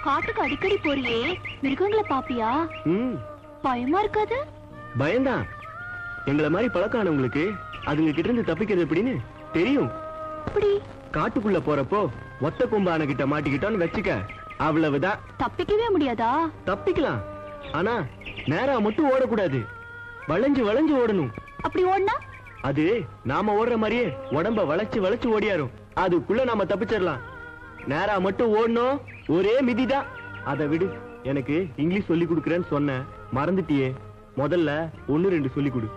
காட்டுக்கு அடிக்கடி போறியே மிருகங்களை பாப்பியா ம் பயமா இருக்காது பயம்தான் எங்களை மாதிரி பழக்கம் ஆனவங்களுக்கு அதுங்க கிட்ட இருந்து தப்பிக்கிறது எப்படின்னு தெரியும் அப்படி காட்டுக்குள்ள போறப்போ ஒத்த கொம்பான கிட்ட மாட்டிக்கிட்டோன்னு வச்சுக்க அவ்வளவுதான் தப்பிக்கவே முடியாதா தப்பிக்கலாம் ஆனா நேரா மட்டும் ஓடக்கூடாது வளைஞ்சு வளைஞ்சு ஓடணும் அப்படி ஓடினா அது நாம ஓடுற மாதிரியே உடம்ப வளைச்சு வளைச்சு ஓடியாரும் அதுக்குள்ள நாம தப்பிச்சிடலாம் நேரா மட்டும் ஓடணும் ஒரே மிதிதான் அதை விடு எனக்கு இங்கிலீஷ் சொல்லி கொடுக்குறேன்னு சொன்ன மறந்துட்டியே முதல்ல ஒன்னு ரெண்டு சொல்லி கொடு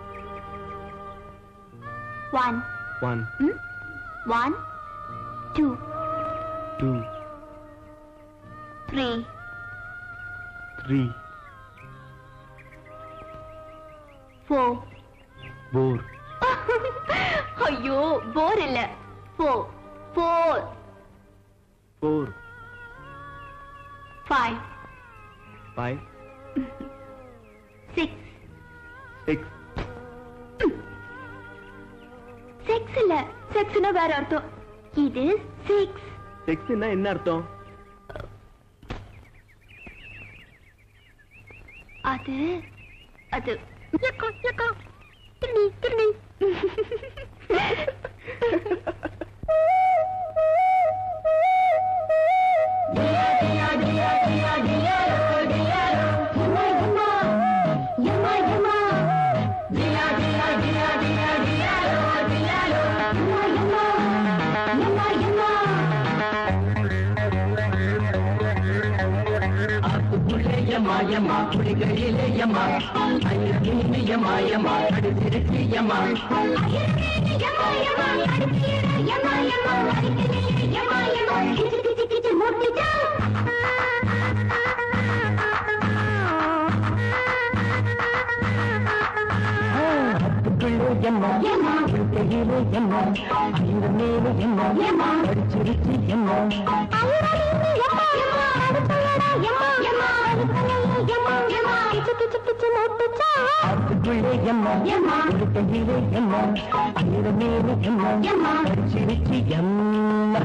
one one one two two three three four four ஐயோ போர் இல்ல four four four five five six six six இல்ல செக்ஸ்னா வேற அர்த்தம் இது சிக்ஸ் சிக்ஸ்னா என்ன அர்த்தம் அது அது யக்கா, யக்கா. திருடி, திருடி. யமா யமா குடிகளிலே யமா ஐயனி யமா யமா கடுதிருச்சி யமா யம்மா குடிகளிலே யம்மா ஐயனி யம்மா கடுதிருச்சி யம்மா ஆத்துக்குள்ளே யம்மா குடிகளிலே யம்மா ஐயனி யம்மா கடுதிருச்சி யம்மா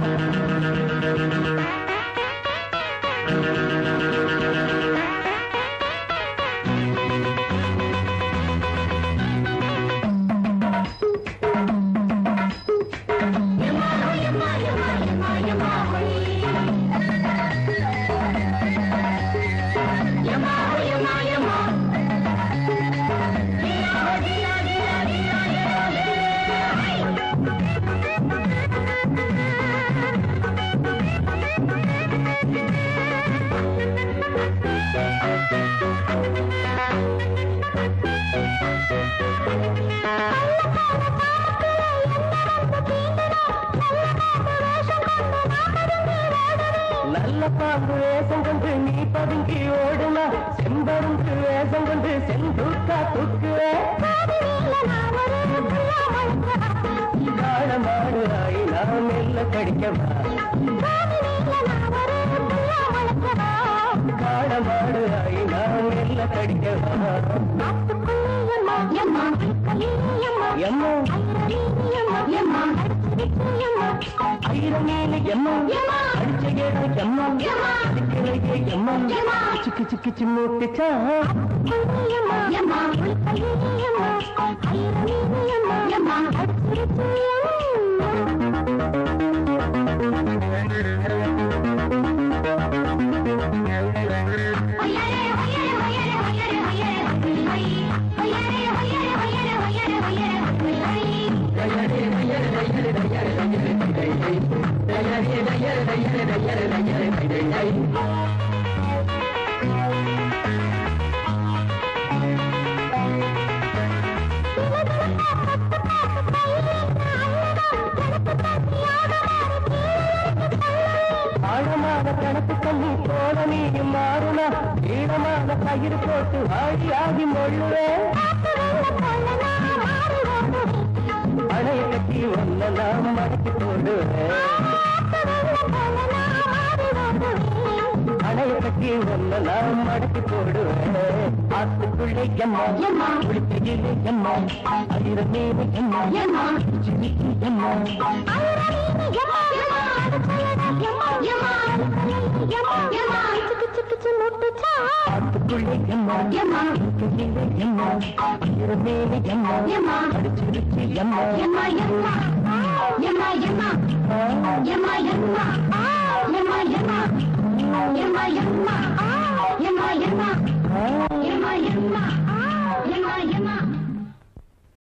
நல்ல பாம்பு வேஷம் கொண்டு நீ பதுங்கி ஓடுனா செம்பருந்து வேஷம் கொண்டு செந்தூக்கா தூக்குவே காலமாடு ஆயி நான் மெல்ல கடிக்கவா காலமாடு ஆயி நான் மெல்ல கடிக்கவா எம்மா ஐரமேல எம்மா அடிச்ச கேட எம்மா அடிக்கிறே எம்மா சிக்கு சிக்கு சிம்மூட்டுச்சா ஆழமான கணக்கு தண்ணி போல நீயும் மாறுனா ஈரமான பயிர் போட்டு ஆடி ஆடி மொழுவேன் அணைய கட்டி ஒன்ன நாம் மடக்கி போடுவேன் அணைய கட்டி ஒன்ன நாம் மடக்கி போடுவேன் ஆத்துக்குள்ளே எம்மா குளிக்கையிலே எம்மா அயிர மீது எம்மா சிரிக்கு எம்மா Yama, yama, yama, yama, yama, yama, yama, yama, ஆத்துக்குள்ளே எம்மா எம்மா கையிலே எம்மா இரமேனி எம்மா எம்மா அடிச்சிருச்சு எம்மா எம்மா எம்மா எம்மா எம்மா எம்மா எம்மா எம்மா எம்மா எம்மா எம்மா எம்மா எம்மா எம்மா எம்மா எம்மா